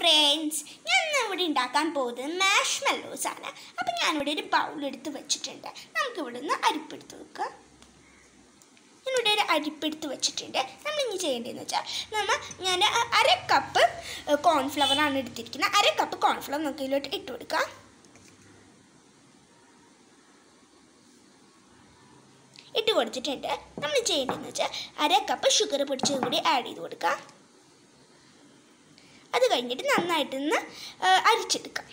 friends ഞാൻ ഇന്ന് ഇവിടെ ഉണ്ടാക്കാൻ പോകുന്നത് മാഷ് മെല്ലോസ് ആണ് അപ്പം ഞാനിവിടെ ഒരു ബൗൾ എടുത്ത് വെച്ചിട്ടുണ്ട് നമുക്കിവിടെ നിന്ന് അരിപ്പെടുത്ത് വെക്കാം ഞാനിവിടെ ഒരു അരിപ്പെടുത്ത് വെച്ചിട്ടുണ്ട് നമ്മൾ ഇനി ചെയ്യേണ്ടതെന്ന് വെച്ചാൽ നമ്മൾ ഞാൻ അ- അര കപ്പ് കോൺഫ്ലവർ ആണ് എടുത്തിരിക്കുന്നത് അര കപ്പ് കോൺഫ്ലവർ നമുക്ക് ഇതിലോട്ട് ഇട്ട് കൊടുക്കാം ഇട്ട് കൊടുത്തിട്ടുണ്ട് നമ്മൾ ചെയ്യേണ്ടതെന്ന് വെച്ചാൽ അര കപ്പ് ഷുഗർ പൊടിച്ചതും കൂടി ആഡ് ചെയ്ത് കൊടുക്കാം അത് കഴിഞ്ഞിട്ട് നന്നായിട്ടൊന്ന് ആ, അരിച്ചെടുക്കാം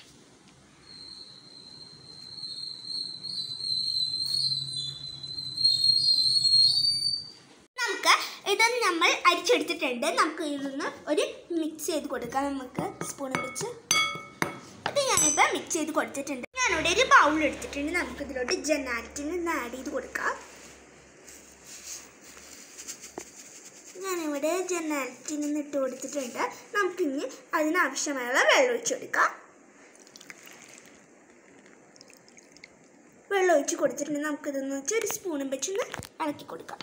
നമുക്ക് ഇത് നമ്മൾ അരിച്ചെടുത്തിട്ടുണ്ട് നമുക്ക് ഇതൊന്ന് ഒരു മിക്സ് ചെയ്ത് കൊടുക്കാം നമുക്ക് സ്പൂൺ വെച്ച് ഇത് ഞാനിപ്പോൾ മിക്സ് ചെയ്ത് കൊടുത്തിട്ടുണ്ട് ഞാനിവിടെ ഒരു ബൗൾ എടുത്തിട്ടുണ്ട് നമുക്ക് ഇതിലോട്ട് ജനാറ്റിന് ഒന്ന് ആഡ് ചെയ്ത് കൊടുക്കാം ഞാനിവിടെ ജനാറ്റിന് ഒന്ന് ഇട്ട് കൊടുത്തിട്ടുണ്ട് നമുക്കിനി അതിനാവശ്യമായുള്ള വെള്ളം ഒഴിച്ച് കൊടുക്കാം വെള്ളം ഒഴിച്ച് കൊടുത്തിട്ടുണ്ട് നമുക്കിതൊന്ന് വെച്ച് ഒരു സ്പൂണും വെച്ചൊന്ന് ഇളക്കി കൊടുക്കാം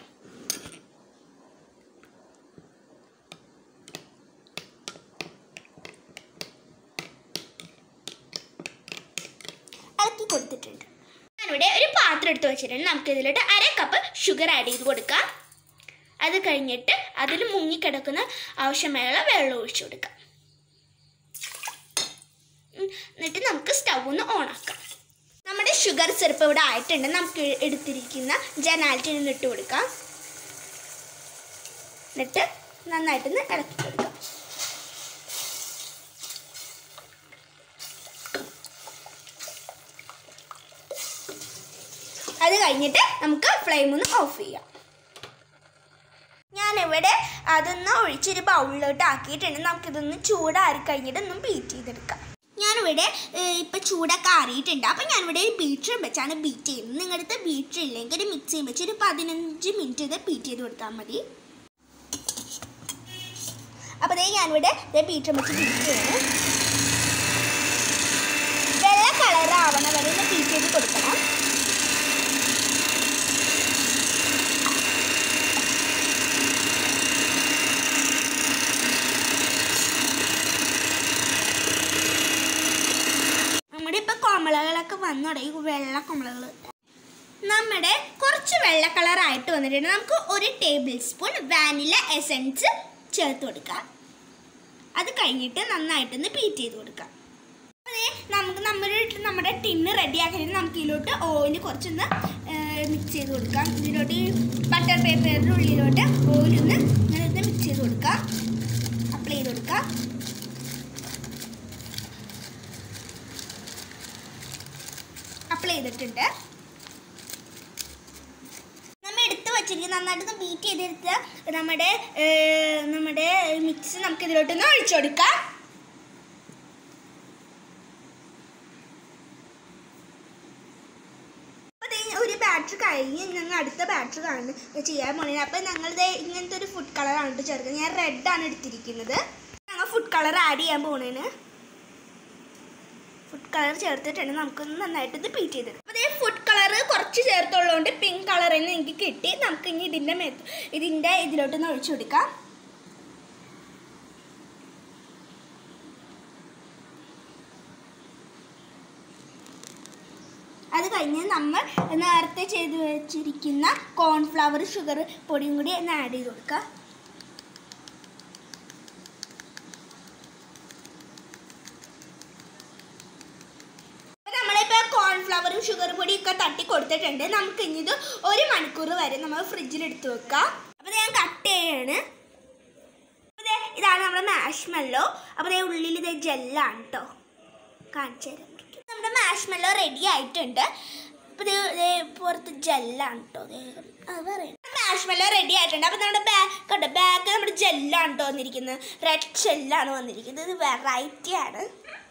ഇളക്കി കൊടുത്തിട്ടുണ്ട് ഞാനിവിടെ ഒരു പാത്രം എടുത്ത് വെച്ചിട്ടുണ്ട് നമുക്ക് ഇതിലോട്ട് അര കപ്പ് ഷുഗർ ആഡ് ചെയ്ത് കൊടുക്കാം അത് കഴിഞ്ഞിട്ട് അതിൽ മുങ്ങിക്കിടക്കുന്ന ആവശ്യമായുള്ള വെള്ളം ഒഴിച്ചു കൊടുക്കാം ഉം, എന്നിട്ട് നമുക്ക് സ്റ്റൗ ഒന്ന് ഓണാക്കാം നമ്മുടെ ഷുഗർ സിറപ്പ് ഇവിടെ ആയിട്ടുണ്ട് നമുക്ക് എടുത്തിരിക്കുന്ന ജനാലിറ്റിന് ഒന്ന് ഇട്ട് കൊടുക്കാം എന്നിട്ട് നന്നായിട്ടൊന്ന് ഇളക്കി കൊടുക്കാം അത് കഴിഞ്ഞിട്ട് നമുക്ക് ഫ്ലെയിം ഒന്ന് ഓഫ് ചെയ്യാം ഞാനിവിടെ അതൊന്ന് ഒഴിച്ചൊരു ബൗളിലോട്ട് ആക്കിയിട്ടുണ്ട് നമുക്കിതൊന്ന് ചൂടാറി കഴിഞ്ഞിട്ട് ഒന്ന് ബീറ്റ് ചെയ്തെടുക്കാം ഞാനിവിടെ ഏഹ്, ഇപ്പം ചൂടൊക്കെ ആറിയിട്ടുണ്ട് അപ്പം ഞാനിവിടെ ഒരു ബീറ്റർ വെച്ചാണ് ബീറ്റ് ചെയ്യുന്നത് നിങ്ങളുടെ അടുത്ത് ബീറ്റർ ഇല്ലെങ്കിൽ ഒരു മിക്സിയും വെച്ച് ഒരു പതിനഞ്ച് മിനിറ്റ് ഇത് ബീറ്റ് ചെയ്ത് കൊടുത്താൽ മതി അപ്പോൾ ദേ ഞാനിവിടെ ഇതേ ബീറ്റർ വെച്ച് ബീറ്റ് ചെയ്യണം വെള്ള കളർ ആവണ വരെ ഒന്ന് ബീറ്റ് ചെയ്ത് കൊടുക്കണം നമ്മുടെ ഇപ്പൊ കൊമളകളൊക്കെ വന്നു തുടങ്ങി വെള്ള കൊമളകൾ നമ്മുടെ കുറച്ച് വെള്ള കളർ ആയിട്ട് വന്നിട്ടുണ്ട് നമുക്ക് ഒരു ടേബിൾ സ്പൂൺ വാനില എസൻസ് ചേർത്ത് കൊടുക്കാം അത് കഴിഞ്ഞിട്ട് നന്നായിട്ടൊന്ന് ബീറ്റ് ചെയ്ത് കൊടുക്കാം അതെ നമുക്ക് നമ്മുടെ നമ്മുടെ ടിന്ന് റെഡി ആക്കിയിട്ട് നമുക്ക് ഇതിലോട്ട് ഓയിൽ കുറച്ചൊന്ന് മിക്സ് ചെയ്ത് കൊടുക്കാം ഇതിലോട്ട് ബട്ടർ പേപ്പറിൻ്റെ ഉള്ളിലോട്ട് ഓയിലൊന്ന് ഇങ്ങനെ ഒന്ന് മിക്സ് ചെയ്ത് കൊടുക്കാം അപ്ലൈ ചെയ്ത് കൊടുക്കാം അപ്ലൈ ചെയ്തിട്ടുണ്ട് നമ്മൾ എടുത്ത് വെച്ചിരിക്കുന്ന നന്നായിട്ട് ബീറ്റ് ചെയ്തെടുത്ത നമ്മുടെ ഏർ, നമ്മുടെ മിക്സ് നമുക്ക് ഇതിലോട്ടൊന്ന് ഒഴിച്ചു കൊടുക്കാം അപ്പോൾ ദേ ഒരു ബാറ്ററി കഴിഞ്ഞ് ഞങ്ങൾ അടുത്ത ബാറ്ററി കാണുന്നു ചെയ്യാൻ പോണേ അപ്പോൾ ഞങ്ങളിത് ഇങ്ങനത്തെ ഒരു ഫുഡ് കളറാണ് കേട്ടോ ചേർക്കുന്നത് ഞാൻ റെഡാണ് എടുത്തിരിക്കുന്നത് ഞങ്ങൾ ഫുഡ് കളർ ആഡ് ചെയ്യാൻ പോണേന് ഫുഡ് കളർ ചേർത്തിട്ടുണ്ട് നമുക്കൊന്ന് നന്നായിട്ട് ഇത് ബീറ്റ് ചെയ്തെടുക്കാം അപ്പോൾ ഇതേ ഫുഡ് കളർ കുറച്ച് ചേർത്തുള്ളതുകൊണ്ട് പിങ്ക് കളർ തന്നെ എനിക്ക് കിട്ടി നമുക്ക് ഇനി ഇതിൻ്റെ മേത്ത് ഇതിൻ്റെ ഇതിലോട്ടൊന്ന് ഒഴിച്ചു കൊടുക്കാം അത് കഴിഞ്ഞ് നമ്മൾ നേരത്തെ ചെയ്ത് വെച്ചിരിക്കുന്ന കോൺഫ്ലവർ ഷുഗർ പൊടിയും കൂടി ഒന്ന് ആഡ് ചെയ്ത് കൊടുക്കുക അപ്പോൾ നമ്മളിപ്പോൾ കോൺഫ്ലവറും ഷുഗർ പൊടിയും ഒക്കെ തട്ടി കൊടുത്തിട്ടുണ്ട് നമുക്ക് ഇനി ഇത് ഒരു മണിക്കൂർ വരെ നമ്മൾ ഫ്രിഡ്ജിൽ എടുത്ത് വെക്കാം അപ്പോൾ ഞാൻ കട്ട് ചെയ്യാണ് അപ്പോൾ ദേ ഇതാണ് നമ്മുടെ മാഷ് മെല്ലോ അപ്പോൾ ദേ ഉള്ളിൽ ഇത് ജെല്ലാണ് കേട്ടോ കാണിച്ചു തരാം നമ്മുടെ മാഷ് മെല്ലോ റെഡി ആയിട്ടുണ്ട് അപ്പോൾ ഇത് ദേ പുറത്ത് ജെല്ലാണ് കേട്ടോ അത് പറയാം മാഷ് മെല്ലോ റെഡി ആയിട്ടുണ്ട് അപ്പോൾ നമ്മുടെ ബാക്ക് കണ്ടോ ബാക്ക് നമ്മുടെ ജെല്ലാണ് കേട്ടോ വന്നിരിക്കുന്നത് റെഡ് ജെല്ലാണ് വന്നിരിക്കുന്നത് ഇത് വെറൈറ്റി ആണ്